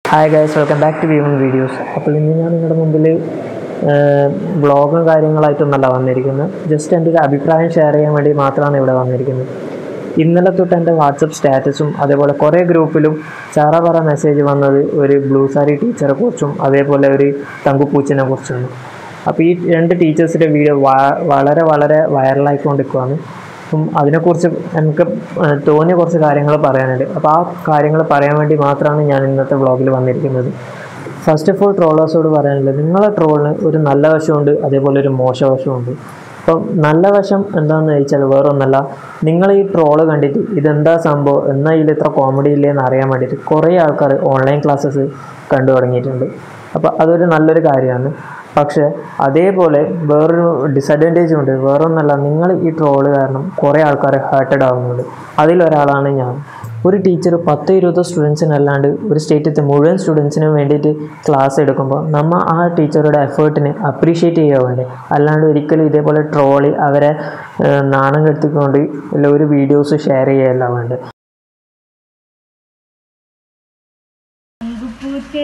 Hi guys welcome back to വ്യൂമൺ videos അപ്പോൾ ഇന്ന് ഞാൻ നിങ്ങളുടെ മുമ്പിൽ വ്ളോഗും കാര്യങ്ങളായിട്ടൊന്നല്ല വന്നിരിക്കുന്നത് ജസ്റ്റ് എൻ്റെ ഒരു അഭിപ്രായം ഷെയർ ചെയ്യാൻ വേണ്ടി മാത്രമാണ് ഇവിടെ വന്നിരിക്കുന്നത് ഇന്നലെ തൊട്ട് എൻ്റെ വാട്സപ്പ് സ്റ്റാറ്റസും അതേപോലെ കുറേ ഗ്രൂപ്പിലും ചാറ പറ മെസ്സേജ് വന്നത് ഒരു ബ്ലൂ സാരി ടീച്ചറെ കുറിച്ചും അതേപോലെ ഒരു തങ്കുപ്പൂച്ചിനെ കുറിച്ചാണ് അപ്പോൾ ഈ രണ്ട് ടീച്ചേഴ്സിൻ്റെ വീഡിയോ വളരെ വളരെ വൈറലായിക്കൊണ്ടിരിക്കുകയാണ് അപ്പം അതിനെക്കുറിച്ച് എനിക്ക് ഏഹ്, തോന്നിയ കുറച്ച് കാര്യങ്ങൾ പറയാനുണ്ട് അപ്പോൾ ആ കാര്യങ്ങൾ പറയാൻ വേണ്ടി മാത്രമാണ് ഞാൻ ഇന്നത്തെ വ്ളോഗിൽ വന്നിരിക്കുന്നത് ഫസ്റ്റ് ഓഫ് ഓൾ ട്രോളേഴ്സോട് പറയാനുള്ളത് നിങ്ങളെ ട്രോളിന് ഒരു നല്ല വശമുണ്ട് അതേപോലെ ഒരു മോശ വശമുണ്ട് അപ്പം നല്ല വശം എന്താണെന്ന് ചോദിച്ചാൽ വേറൊന്നല്ല നിങ്ങൾ ഈ ട്രോള് കണ്ടിട്ട് ഇതെന്താ സംഭവം എന്നാൽ ഇതിൽ ഇത്ര കോമഡി ഇല്ലേ എന്ന് അറിയാൻ വേണ്ടിയിട്ട് കുറേ ആൾക്കാർ ഓൺലൈൻ ക്ലാസ്സസ് കണ്ടു തുടങ്ങിയിട്ടുണ്ട് അപ്പോൾ അതൊരു നല്ലൊരു കാര്യമാണ് പക്ഷേ അതേപോലെ വേറൊരു ഡിസഡ്വാൻറ്റേജും ഉണ്ട് വേറൊന്നല്ല നിങ്ങൾ ഈ ട്രോള് കാരണം കുറേ ആൾക്കാർ ഹേർട്ടഡ് ആവുന്നുണ്ട് അതിലൊരാളാണ് ഞാൻ ഒരു ടീച്ചർ പത്ത് ഇരുപത് സ്റ്റുഡൻസിനല്ലാണ്ട് ഒരു സ്റ്റേറ്റത്തെ മുഴുവൻ സ്റ്റുഡൻസിനും വേണ്ടിയിട്ട് ക്ലാസ് എടുക്കുമ്പോൾ നമ്മൾ ആ ടീച്ചറുടെ എഫേർട്ടിനെ അപ്രീഷിയേറ്റ് ചെയ്യുക വേണ്ടേ അല്ലാണ്ട് ഒരിക്കലും ഇതേപോലെ ട്രോളി അവരെ ഏഹ്, നാണം കെടുത്തിക്കൊണ്ട് ഉള്ള ഒരു വീഡിയോസ് ഷെയർ ചെയ്യുകയല്ല വേണ്ടത് പൂച്ചേ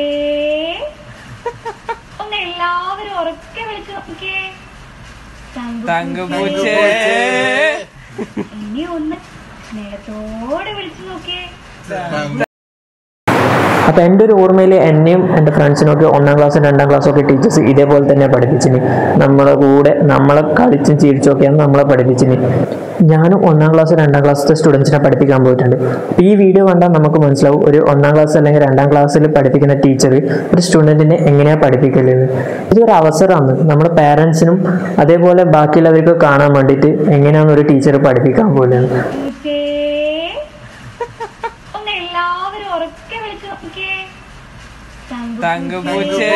ഒന്ന് എല്ലാവരും ഉറക്കെ വിളിച്ചു നോക്കിക്കേ തങ്കപ്പൂച്ചേ ഇനി ഒന്ന് സ്നേഹത്തോടെ വിളിച്ചു നോക്കിയേ അപ്പോൾ എൻ്റെ ഒരു ഓർമ്മയിൽ എന്നെയും എൻ്റെ ഫ്രണ്ട്സിനൊക്കെ ഒന്നാം ക്ലാസ്സും രണ്ടാം ക്ലാസ്സും ഒക്കെ ടീച്ചേഴ്സ് ഇതേപോലെ തന്നെ പഠിപ്പിച്ചിന് നമ്മളെ കൂടെ നമ്മളെ കളിച്ചും ചിരിച്ചൊക്കെയാണ് നമ്മളെ പഠിപ്പിച്ചിന് ഞാനും ഒന്നാം ക്ലാസ് രണ്ടാം ക്ലാസ്സിലെ സ്റ്റുഡൻസിനെ പഠിപ്പിക്കാൻ പോയിട്ടുണ്ട് അപ്പോൾ ഈ വീഡിയോ കണ്ടാൽ നമുക്ക് മനസ്സിലാവും ഒരു ഒന്നാം ക്ലാസ് അല്ലെങ്കിൽ രണ്ടാം ക്ലാസ്സിൽ പഠിപ്പിക്കുന്ന ടീച്ചർ ഒരു സ്റ്റുഡൻറ്റിനെ എങ്ങനെയാണ് പഠിപ്പിക്കല് ഇതൊരു അവസരമാണ് നമ്മുടെ പാരൻസിനും അതേപോലെ ബാക്കിയുള്ളവർക്ക് കാണാൻ വേണ്ടിയിട്ട് എങ്ങനെയാണ് ഒരു ടീച്ചർ പഠിപ്പിക്കാൻ പോകുന്നത് പൂച്ചേ ഒന്ന് എല്ലാവരും ഉറക്കെ വിളിച്ചു നോക്കിക്കേ തങ്കപ്പൂച്ചേ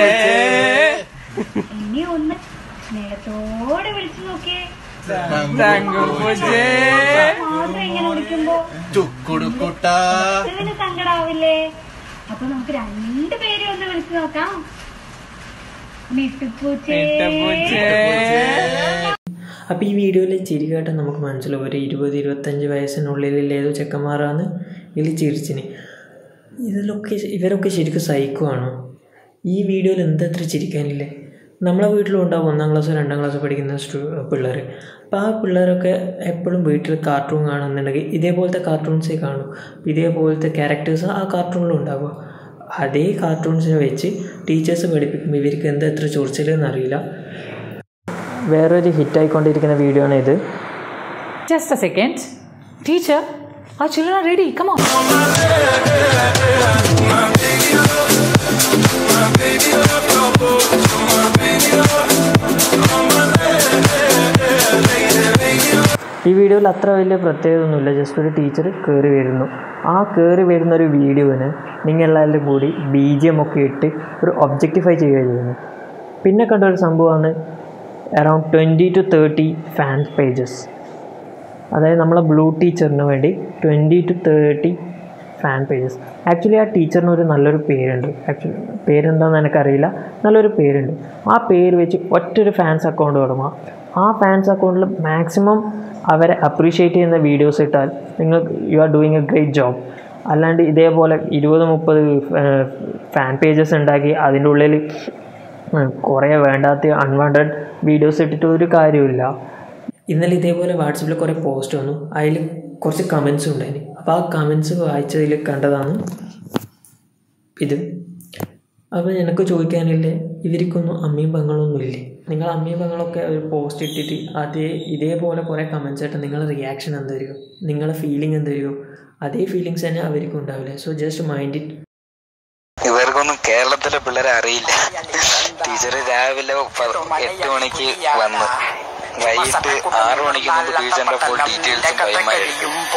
ഇനി ഒന്ന് സ്നേഹത്തോടെ വിളിച്ചു നോക്കിയേ തങ്കപ്പൂച്ചേ മാത്രം ഇങ്ങനെ വിളിക്കുമ്പോ ചുക്കുടുക്കുട്ട ഇതിന് സങ്കടാവില്ലേ അപ്പൊ നമുക്ക് രണ്ടു പേരെ ഒന്ന് വിളിച്ചു നോക്കാം മിട്ടുപൂച്ചേ ഇട്ടപ്പൂച്ചേ അപ്പോൾ ഈ വീഡിയോയിൽ ചിരി കേട്ടാൽ നമുക്ക് മനസ്സിലാവും ഒരു ഇരുപത് ഇരുപത്തഞ്ച് വയസ്സിനുള്ളിൽ ഏതോ ചെക്കന്മാരാണ് ഇതിൽ ചിരിച്ചിന് ഇതിലൊക്കെ ഇവരൊക്കെ ശരിക്കും സൈക്കോയാണോ ഈ വീഡിയോയിൽ എന്തത്ര ചിരിക്കാനില്ലേ നമ്മളെ വീട്ടിലും ഉണ്ടാവും ഒന്നാം ക്ലാസ് രണ്ടാം ക്ലാസ് പഠിക്കുന്ന സ്റ്റു പിള്ളേർ അപ്പോൾ ആ പിള്ളേരൊക്കെ എപ്പോഴും വീട്ടിൽ കാർട്ടൂൺ കാണുന്നുണ്ടെങ്കിൽ ഇതേപോലത്തെ കാർട്ടൂൺസേ കാണും ഇതേപോലത്തെ ക്യാരക്ടേഴ്സ് ആ കാർട്ടൂണിലും ഉണ്ടാവുക അതേ കാർട്ടൂൺസിനെ വെച്ച് ടീച്ചേഴ്സ് പഠിപ്പിക്കുമ്പോൾ ഇവർക്ക് എന്താ എത്ര ചൊറിച്ചിലെന്ന് അറിയില്ല വേറൊരു ഹിറ്റായിക്കൊണ്ടിരിക്കുന്ന വീഡിയോ ആണ് ഇത് Just a second. Teacher, our children are ready. Come on. ഈ വീഡിയോയിൽ അത്ര വലിയ പ്രത്യേകത ഒന്നുമില്ല ജസ്റ്റ് ഒരു ടീച്ചർ കയറി വരുന്നു ആ കയറി വരുന്ന ഒരു വീഡിയോന് നിങ്ങൾ എല്ലാവരും കൂടി ബി ജി എം ഒക്കെ ഇട്ട് ഒരു ഒബ്ജക്റ്റിഫൈ ചെയ്യുക ചെയ്യുന്നു പിന്നെ കണ്ട ഒരു സംഭവമാണ് around twenty to thirty fan pages അതായത് നമ്മളെ ബ്ലൂ ടീച്ചറിന് വേണ്ടി twenty to thirty fan pages actually ആ ടീച്ചറിന് ഒരു നല്ലൊരു പേരുണ്ട് ആക്ച്വലി പേരെന്താണെന്ന് എനിക്കറിയില്ല നല്ലൊരു പേരുണ്ട് ആ പേര് വെച്ച് ഒറ്റൊരു ഫാൻസ് അക്കൗണ്ട് തുടങ്ങുക ആ ഫാൻസ് അക്കൗണ്ടിൽ മാക്സിമം അവരെ അപ്രീഷിയേറ്റ് ചെയ്യുന്ന വീഡിയോസ് ഇട്ടാൽ നിങ്ങൾ you are doing a great job അല്ലാണ്ട് ഇതേപോലെ ഇരുപത് മുപ്പത് ഫാൻ പേജസ് ഉണ്ടാക്കി അതിൻ്റെ ഉള്ളിൽ കുറേ വേണ്ടാത്ത അൺവാണ്ടഡ് വീഡിയോസ് ഇട്ടിട്ട് ഒരു കാര്യമില്ല ഇന്നലെ ഇതേപോലെ വാട്സപ്പിൽ കുറേ പോസ്റ്റ് വന്നു അതിൽ കുറച്ച് കമൻസ് ഉണ്ടായിന് അപ്പോൾ ആ കമൻസ് വായിച്ചതിൽ കണ്ടതാണ് ഇത് അപ്പോൾ എനിക്ക് ചോദിക്കാനില്ലേ ഇവർക്കൊന്നും അമ്മയും പെങ്ങളൊന്നും ഇല്ലേ നിങ്ങൾ അമ്മയും പെങ്ങളൊക്കെ ഒരു പോസ്റ്റ് ഇട്ടിട്ട് അതേ ഇതേപോലെ കുറേ കമൻസ് ആയിട്ട് നിങ്ങളുടെ റിയാക്ഷൻ എന്തായിരിക്കും നിങ്ങളുടെ ഫീലിംഗ് എന്തായിരിക്കും അതേ ഫീലിങ്സ് തന്നെ അവർക്കും ഉണ്ടാവില്ലേ സോ ജസ്റ്റ് മൈൻഡ് ഇറ്റ് ഇവർക്കൊന്നും കേരളത്തിലെ പിള്ളേരെ അറിയില്ല ടീച്ചർ രാവിലെ പ- എട്ട് മണിക്ക് വന്ന് വൈകിട്ട് ആറു മണിക്ക് മുമ്പ് ടീച്ചറിന്റെ ഫുൾ ഡീറ്റെയിൽസും കൈമാറി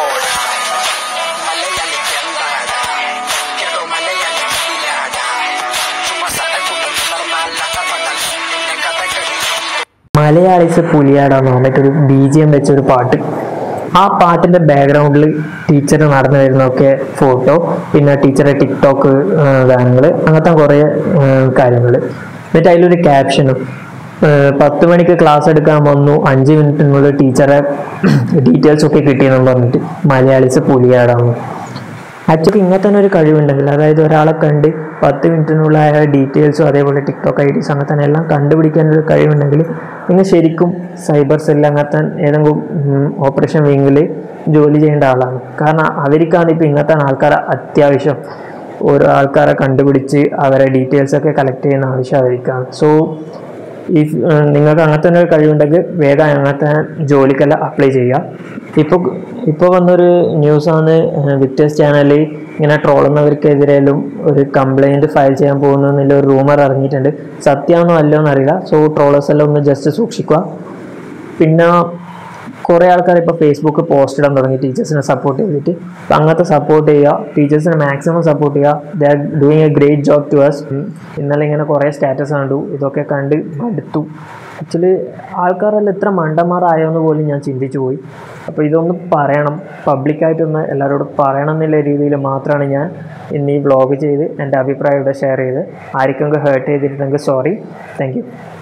മലയാളീസ് പുലിയാടാന്നോ മറ്റൊരു ബി ജി എം വെച്ചൊരു പാട്ട് ആ പാട്ടിൻ്റെ ബാക്ക്ഗ്രൗണ്ടിൽ ടീച്ചർ നടന്നു വരുന്നൊക്കെ ഫോട്ടോ പിന്നെ ടീച്ചറെ ടിക്ടോക്ക് ഗാനങ്ങൾ അങ്ങനത്തെ കുറേ കാര്യങ്ങൾ എന്നിട്ട് അതിലൊരു ക്യാപ്ഷനും പത്ത് മണിക്ക് ക്ലാസ് എടുക്കാൻ വന്നു അഞ്ച് മിനിറ്റിനുള്ളിൽ ടീച്ചറെ ഡീറ്റെയിൽസ് ഒക്കെ കിട്ടിയെന്നും പറഞ്ഞിട്ട് മലയാളീസ് പുലിയാടാന്ന് ആക്ച്വലി ഇങ്ങനത്തെ തന്നെ ഒരു കഴിവുണ്ടെങ്കിൽ അതായത് ഒരാളെ കണ്ട് പത്ത് മിനിറ്റിനുള്ള അയാളുടെ ഡീറ്റെയിൽസും അതേപോലെ ടിക്ടോക്ക് ഐ ഡീസ് അങ്ങനത്തെ തന്നെ എല്ലാം കണ്ടുപിടിക്കാനൊരു കഴിവുണ്ടെങ്കിൽ നിങ്ങൾ ശരിക്കും സൈബർ സെല്ല് അങ്ങനത്തെ ഏതെങ്കിലും ഓപ്പറേഷൻ വിങ്ങിൽ ജോലി ചെയ്യേണ്ട ആളാണ് കാരണം അവർക്കാണ് ഇപ്പോൾ ഇങ്ങനത്തെ ആൾക്കാരെ അത്യാവശ്യം ഓരോ ആൾക്കാരെ കണ്ടുപിടിച്ച് അവരെ ഡീറ്റെയിൽസ് ഒക്കെ കളക്ട് ചെയ്യുന്ന ആവശ്യം അവർക്കാണ് സോ ഈ നിങ്ങൾക്ക് അങ്ങനത്തെ തന്നെ ഒരു കഴിവുണ്ടെങ്കിൽ വേഗം അങ്ങനത്തെ ജോലിക്കെല്ലാം അപ്ലൈ ചെയ്യുക ഇപ്പോൾ ഇപ്പോൾ വന്നൊരു ന്യൂസാണ് വിക്ടേഴ്സ് ചാനലിൽ ഇങ്ങനെ ട്രോളുന്നവർക്കെതിരെയും ഒരു കംപ്ലൈൻറ്റ് ഫയൽ ചെയ്യാൻ പോകുന്നു എന്നുള്ള ഒരു റൂമർ ഇറങ്ങിയിട്ടുണ്ട് സത്യമാണോ അല്ലയോ എന്നറിയില്ല സോ ട്രോളേഴ്സ് എല്ലാം ഒന്ന് ജസ്റ്റ് സൂക്ഷിക്കുക പിന്നെ കുറേ ആൾക്കാർ ഇപ്പോൾ ഫേസ്ബുക്ക് പോസ്റ്റ് ഇടാൻ തുടങ്ങി ടീച്ചേഴ്സിനെ സപ്പോർട്ട് ചെയ്തിട്ട് അപ്പം അങ്ങനത്തെ സപ്പോർട്ട് ചെയ്യുക ടീച്ചേഴ്സിനെ മാക്സിമം സപ്പോർട്ട് ചെയ്യുക they are doing a great job to us ഇന്നലെ ഇങ്ങനെ കുറേ സ്റ്റാറ്റസ് കണ്ടു ഇതൊക്കെ കണ്ട് മടുത്തു ആക്ച്വലി ആൾക്കാരെല്ലാം ഇത്ര മണ്ടന്മാരായോ എന്ന് പോലും ഞാൻ ചിന്തിച്ചു പോയി അപ്പോൾ ഇതൊന്ന് പറയണം പബ്ലിക്കായിട്ടൊന്ന് എല്ലാവരോടും പറയണം എന്നുള്ള രീതിയിൽ മാത്രമാണ് ഞാൻ ഇന്ന് ഈ വ്ളോഗ് ചെയ്ത് എൻ്റെ അഭിപ്രായം ഇവിടെ ഷെയർ ചെയ്ത് ആർക്കെങ്കിലും ഹേർട്ട് ചെയ്തിട്ടുണ്ടെങ്കിൽ സോറി താങ്ക് യു